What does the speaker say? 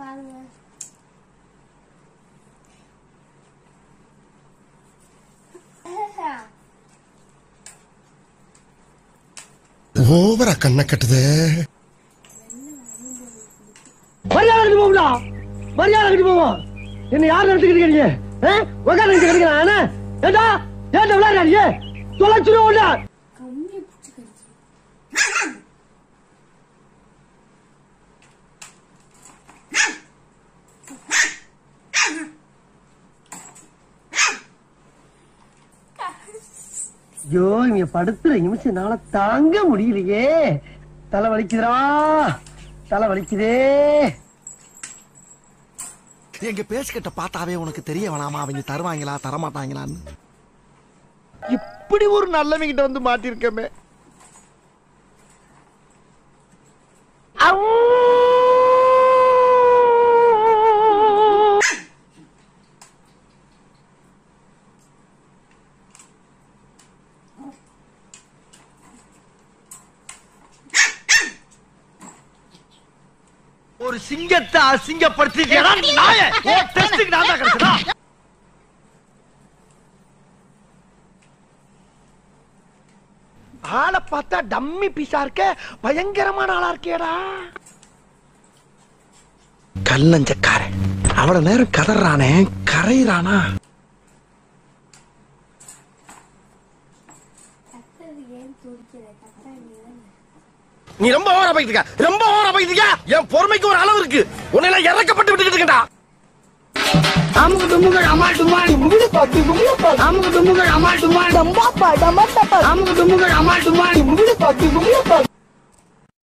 பாருங்க ஓவரா கண்ணை கட்டுதே மரியாதை கட்டி போகும்டா மரியாதை கட்டி போவோம் என்ன யார் நடத்திக்கிட்டு இருக்கீங்க உட்கார கிடைக்கிறா ஏண்டா ஏன்டா விளையாடுறீங்க தொலைச்சிருவோம் கம்மி பிடிச்சி கடிச்சு ஐயோ இங்க படுத்துற நிமிஷம்னால தாங்க முடியலையே தலை வலிக்குதுடா தலை வலிக்குதே எங்க பேசிக்கிட்ட பார்த்தாவே உனக்கு தெரிய வேணாமா அவங்க தருவாங்களா தரமாட்டாங்களான்னு இப்படி ஒரு நல்லவங்க கிட்ட வந்து மாட்டிருக்கமே ஒரு சிங்கத்தை அசிங்கப்படுத்திக்கிறா நாய ஓ டெஸ்டுக்கு நான் தான் கிடைச்சதா ஆளை பார்த்தா டம்மி பீஸா இருக்க பயங்கரமான ஆளா இருக்கேடா கல்லஞ்சக்காரன் அவ்வளவு நேரம் கதறானே கரையிறானா கத்தது ஏன் துடிக்கிற கத்தா நீ நீ ரொம்ப ஓவரா போயிட்டு இருக்க ரொம்ப ஓவரா போயிட்டு இருக்க என் பொறுமைக்கு ஒரு அளவு இருக்கு உன்னை எல்லாம் இறக்கப்பட்டு விட்டுக்கிட்டு இருக்கா அமுக்கு டுமுகள் அமால் டுமால் அமுக்கு டுமுகள் அமால் டுமால் அமுக்கு டுமுகள் அமால் டுமால்